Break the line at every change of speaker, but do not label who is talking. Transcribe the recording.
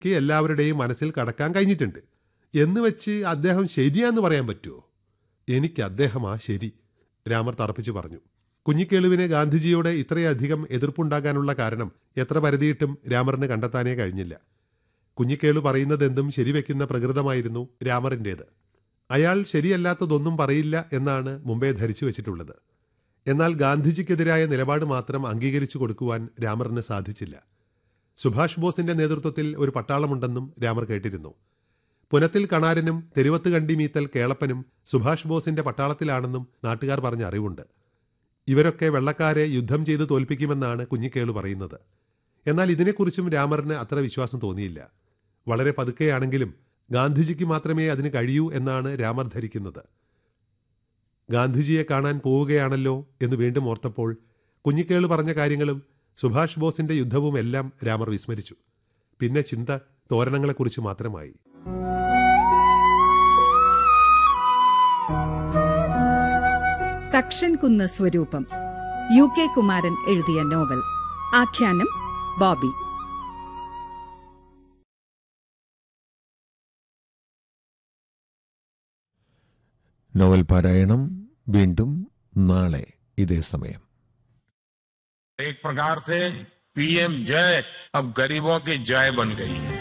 മിക്ക എല്ലാവരുടെയും മനസ്സിൽ കടക്കാൻ കഴിഞ്ഞിട്ടുണ്ട് എന്ന് വെച്ച് അദ്ദേഹം ശരിയാന്ന് പറയാൻ പറ്റുമോ എനിക്ക് അദ്ദേഹമാ ശരി രാമർ തറപ്പിച്ചു പറഞ്ഞു കുഞ്ഞിക്കേളുവിന് ഗാന്ധിജിയോട് ഇത്രയധികം എതിർപ്പുണ്ടാകാനുള്ള കാരണം എത്ര പരിധിയിട്ടും രാമറിന് കണ്ടെത്താനേ കഴിഞ്ഞില്ല കുഞ്ഞിക്കേളു പറയുന്നതെന്തും ശരിവെക്കുന്ന പ്രകൃതമായിരുന്നു രാമറിൻ്റേത് അയാൾ ശരിയല്ലാത്തതൊന്നും പറയില്ല എന്നാണ് മുമ്പേ ധരിച്ചു വെച്ചിട്ടുള്ളത് എന്നാൽ ഗാന്ധിജിക്കെതിരായ നിലപാട് മാത്രം അംഗീകരിച്ചു കൊടുക്കുവാൻ രാമറിന് സാധിച്ചില്ല സുഭാഷ് ബോസിന്റെ നേതൃത്വത്തിൽ ഒരു പട്ടാളമുണ്ടെന്നും രാമർ കേട്ടിരുന്നു പുനത്തിൽ കണാരനും തെരുവത്ത് കണ്ടി മീത്തൽ കേളപ്പനും സുഭാഷ് ബോസിന്റെ പട്ടാളത്തിലാണെന്നും നാട്ടുകാർ പറഞ്ഞ അറിവുണ്ട് ഇവരൊക്കെ വെള്ളക്കാരെ യുദ്ധം ചെയ്ത് തോൽപ്പിക്കുമെന്നാണ് കുഞ്ഞിക്കേളു പറയുന്നത് എന്നാൽ ഇതിനെക്കുറിച്ചും രാമറിന് അത്ര വിശ്വാസം തോന്നിയില്ല വളരെ പതുക്കെയാണെങ്കിലും ഗാന്ധിജിക്ക് മാത്രമേ അതിന് കഴിയൂ എന്നാണ് രാമർ ധരിക്കുന്നത് ഗാന്ധിജിയെ കാണാൻ പോവുകയാണല്ലോ എന്ന് വീണ്ടും ഓർത്തപ്പോൾ കുഞ്ഞിക്കേളു പറഞ്ഞ കാര്യങ്ങളും സുഭാഷ് ബോസിന്റെ യുദ്ധവും എല്ലാം രാമർ വിസ്മരിച്ചു പിന്നെ ചിന്ത തോരണങ്ങളെക്കുറിച്ച് മാത്രമായി
തക്ഷൻ കുന്ന് സ്വരൂപം യു കെ കുമാരൻ എഴുതിയ നോവൽ ആഖ്യാനം ബോബി
നോവൽ പാരായണം വീണ്ടും നാളെ ഇതേ സമയം
एक प्रकार से पीएम जय अब गरीबों की जय बन गई है